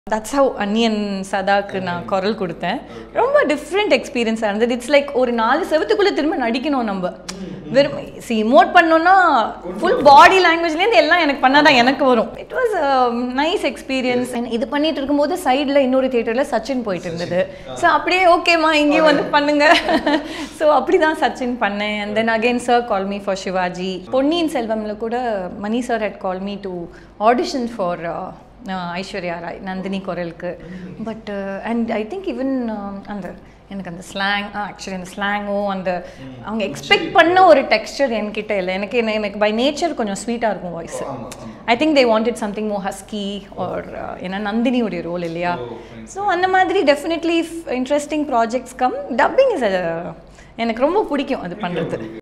that's how அன்னியன் சதாக்கு நான் குரல் கொடுத்தேன் ரொம்ப டிஃப்ரெண்ட் எக்ஸ்பீரியன்ஸாக இருந்தது இட்ஸ் லைக் ஒரு நாலு செவத்துக்குள்ளே திரும்ப நடிக்கணும் நம்ம வெறும் சி இமோட் பண்ணோன்னா ஃபுல் பாடி லாங்குவேஜ்லேருந்து எல்லாம் எனக்கு பண்ணால் தான் எனக்கு வரும் இட் வாஸ் நைஸ் எக்ஸ்பீரியன்ஸ் இது பண்ணிட்டு இருக்கும்போது சைடில் இன்னொரு தியேட்டரில் சச்சின் போயிட்டு இருந்தது ஸோ அப்படியே ஓகேம்மா இங்கேயும் வந்து பண்ணுங்க ஸோ அப்படி தான் சச்சின் பண்ணேன் and then again sir call me for Sivaji Ponniyin செல்வம்ல கூட Mani sir had call me to audition for Aishwarya Rai Nandini குரலுக்கு but and I think even அந்த எனக்கு அந்த ஸ்லாங் ஆக்சுவலி அந்த ஸ்லாங்கும் அந்த அவங்க எக்ஸ்பெக்ட் பண்ண ஒரு டெக்ஸ்டர் என்கிட்ட இல்லை எனக்கு என்ன எனக்கு பை நேச்சர் கொஞ்சம் ஸ்வீட்டாக இருக்கும் voice I think they wanted something more husky or ஏன்னா நந்தினியுடைய ரோல் இல்லையா ஸோ அந்த மாதிரி definitely interesting projects come dubbing is எனக்கு ரொம்ப பிடிக்கும் அது பண்ணுறது